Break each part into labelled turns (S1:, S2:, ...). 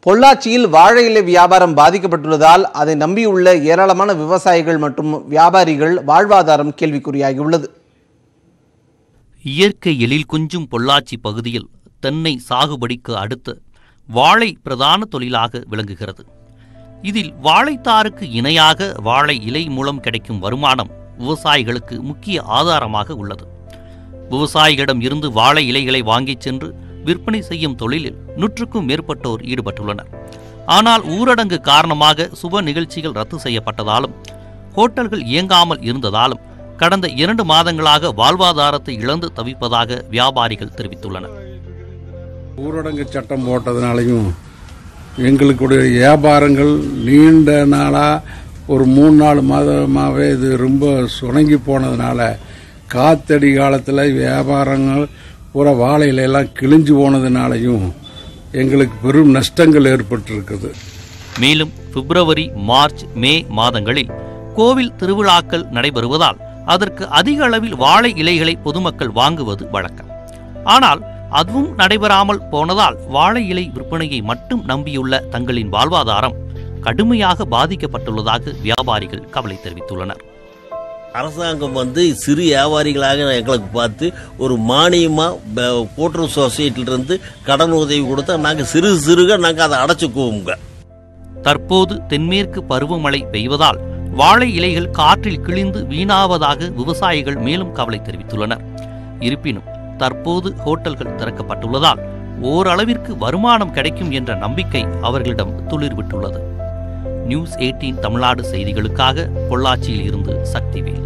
S1: பொள்ளாச்சியில் வாழை இலை வியாபாரம் பாதிக்கப்பட்டுள்ளதால் அதை நம்பியுள்ள ஏராளமான விவசாயிகள் மற்றும் வியாபாரிகள் வாழ்வாதாரம் கேள்விக்குறியாகியுள்ளது
S2: இயற்கை எழில் குஞ்சும் பொள்ளாச்சி பகுதியில் தென்னை சாகுபடிக்கு அடுத்து வாழை பிரதான தொழிலாக விளங்குகிறது இதில் வாழைத்தாருக்கு இணையாக வாழை இலை மூலம் கிடைக்கும் வருமானம் விவசாயிகளுக்கு முக்கிய ஆதாரமாக உள்ளது விவசாயிகளிடம் இருந்து வாழை இலைகளை வாங்கிச் சென்று விற்பனை செய்யும் தொழிலில் நூற்றுக்கும் மேற்பட்டோர் ஈடுபட்டுள்ளனர் ஆனால் ஊரடங்கு காரணமாக சுப நிகழ்ச்சிகள் ரத்து செய்யப்பட்டதாலும் ஹோட்டல்கள் இயங்காமல் இருந்ததாலும் கடந்த இரண்டு மாதங்களாக வாழ்வாதாரத்தை இழந்து தவிப்பதாக வியாபாரிகள் தெரிவித்துள்ளனர்
S3: ஊரடங்கு சட்டம் போட்டதுனாலையும் எங்களுக்குடைய வியாபாரங்கள் நீண்ட நாளாக ஒரு மூணு நாலு மாதமாகவே இது ரொம்ப சுணங்கி போனதுனால காத்தடி காலத்தில் வியாபாரங்கள் பூரா வாழை இலையெல்லாம் கிழிஞ்சு போனதுனாலையும் எங்களுக்கு பெரும் நஷ்டங்கள் ஏற்பட்டிருக்குது
S2: மேலும் பிப்ரவரி மார்ச் மே மாதங்களில் கோவில் திருவிழாக்கள் நடைபெறுவதால் அதற்கு அதிக அளவில் வாழை இலைகளை பொதுமக்கள் வாங்குவது வழக்கம் ஆனால் அதுவும் நடைபெறாமல் போனதால் வாழை இலை விற்பனையை மட்டும் நம்பியுள்ள தங்களின் வாழ்வாதாரம் கடுமையாக பாதிக்கப்பட்டுள்ளதாக வியாபாரிகள் கவலை தெரிவித்துள்ளனர்
S4: அரசாங்கம் வந்து சிறு வியாபாரிகளாக எங்களுக்கு பார்த்து ஒரு மானியமாக கூட்டுறவு சொசைட்டிலிருந்து கடன் உதவி கொடுத்தா நாங்கள் சிறு சிறுக நாங்கள் அதை அடைச்சிக்குவோங்க
S2: தற்போது தென்மேற்கு பருவமழை பெய்வதால் வாழை இலைகள் காற்றில் கிழிந்து வீணாவதாக விவசாயிகள் மேலும் கவலை தெரிவித்துள்ளனர் இருப்பினும் தற்போது ஹோட்டல்கள் திறக்கப்பட்டுள்ளதால் ஓரளவிற்கு வருமானம் கிடைக்கும் என்ற நம்பிக்கை அவர்களிடம் துளிர்விட்டுள்ளது நியூஸ் 18 தமிழ்நாடு செய்திகளுக்காக பொள்ளாச்சியில் இருந்து சக்திவேல்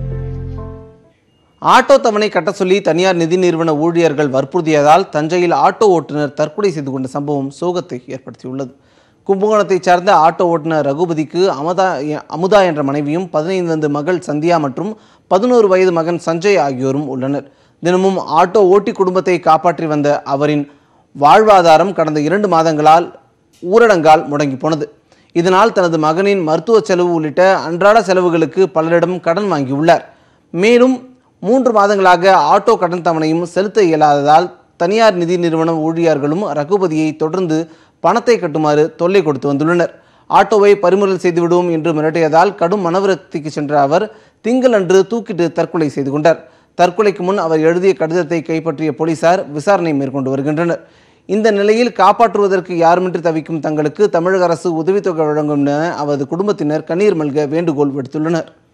S1: ஆட்டோ தவணை கட்ட சொல்லி தனியார் நிதி நிறுவன ஊழியர்கள் வற்புறுத்தியதால் தஞ்சையில் ஆட்டோ ஓட்டுநர் தற்கொலை செய்து கொண்ட சம்பவம் சோகத்தை ஏற்படுத்தியுள்ளது கும்பகோணத்தைச் சார்ந்த ஆட்டோ ஓட்டுநர் ரகுபதிக்கு அமுதா அமுதா என்ற மனைவியும் பதினைந்து வயது மகள் சந்தியா மற்றும் பதினோரு வயது மகன் சஞ்சய் ஆகியோரும் உள்ளனர் தினமும் ஆட்டோ ஓட்டி குடும்பத்தை காப்பாற்றி வந்த அவரின் வாழ்வாதாரம் கடந்த இரண்டு மாதங்களால் ஊரடங்கால் முடங்கி போனது இதனால் தனது மகனின் மருத்துவ செலவு உள்ளிட்ட அன்றாட செலவுகளுக்கு பலரிடம் கடன் வாங்கியுள்ளார் மேலும் மூன்று மாதங்களாக ஆட்டோ கடன் தவணையும் செலுத்த இயலாததால் தனியார் நிதி நிறுவன ஊழியர்களும் ரகுபதியை தொடர்ந்து பணத்தை கட்டுமாறு தொல்லை கொடுத்து வந்துள்ளனர் ஆட்டோவை பறிமுதல் செய்துவிடுவோம் என்று மிரட்டியதால் கடும் மனவிரக்திக்கு சென்ற அவர் திங்களன்று தூக்கிட்டு தற்கொலை செய்து கொண்டார் தற்கொலைக்கு முன் அவர் எழுதிய கடிதத்தை கைப்பற்றிய போலீசார் விசாரணை மேற்கொண்டு வருகின்றனர் இந்த நிலையில் காப்பாற்றுவதற்கு யாருமின்றி தவிக்கும் தங்களுக்கு தமிழக அரசு உதவித்தொகை வழங்கும் என அவரது குடும்பத்தினர் கண்ணீர் மல்க வேண்டுகோள் விடுத்துள்ளனர்